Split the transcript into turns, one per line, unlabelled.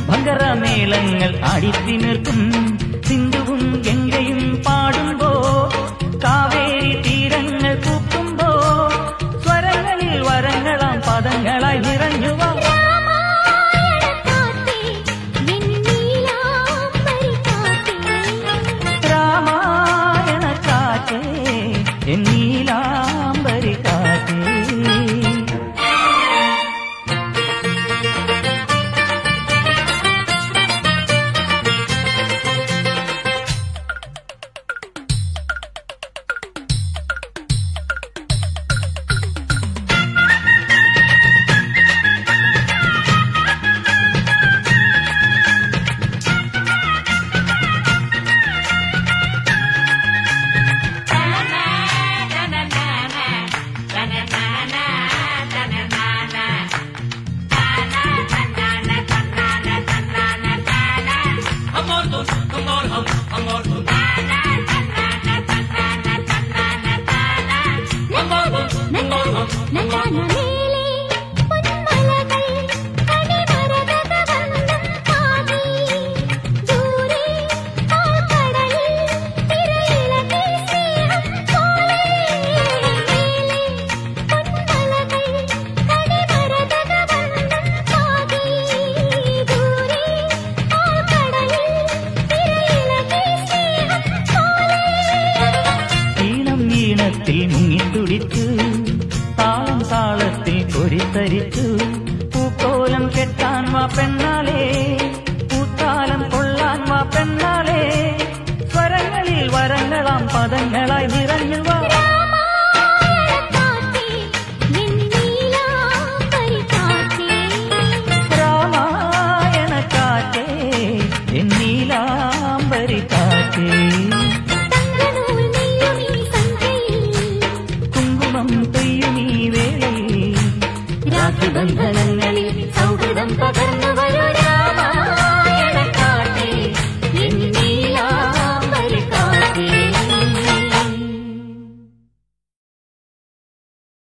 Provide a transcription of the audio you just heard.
மகர மேளங்கள் அடித்து நிற்கும் சிந்துவும் எங்கேயும் பாடும்போ காவேரி தீரங்கள் பூக்கும்போ ஸ்வரங்களில் வரங்களாம் பதங்களாய் நிறைஞ்சுவா
ராமாயண காத்தே என் நீலாம்பரி காத்தே
ராமாயண காற்றே என் நீலாம்பரி காற்றே
நந்தான மேலே பொன்மலர்கள் கனிமரகத வண்ணம் பாதி தூரே ஆழ்கடலில் திரையிலகை சேரும் போலே மேலே பொன்மலர்கள் கனிமரகத வண்ணம் பாதி தூரே ஆழ்கடலில் திரையிலகை சேரும் போலே
ஈனம் ஈனத்தில் முங்கி துடித்து தாளம் தாளத்தில் பொறித்தரித்து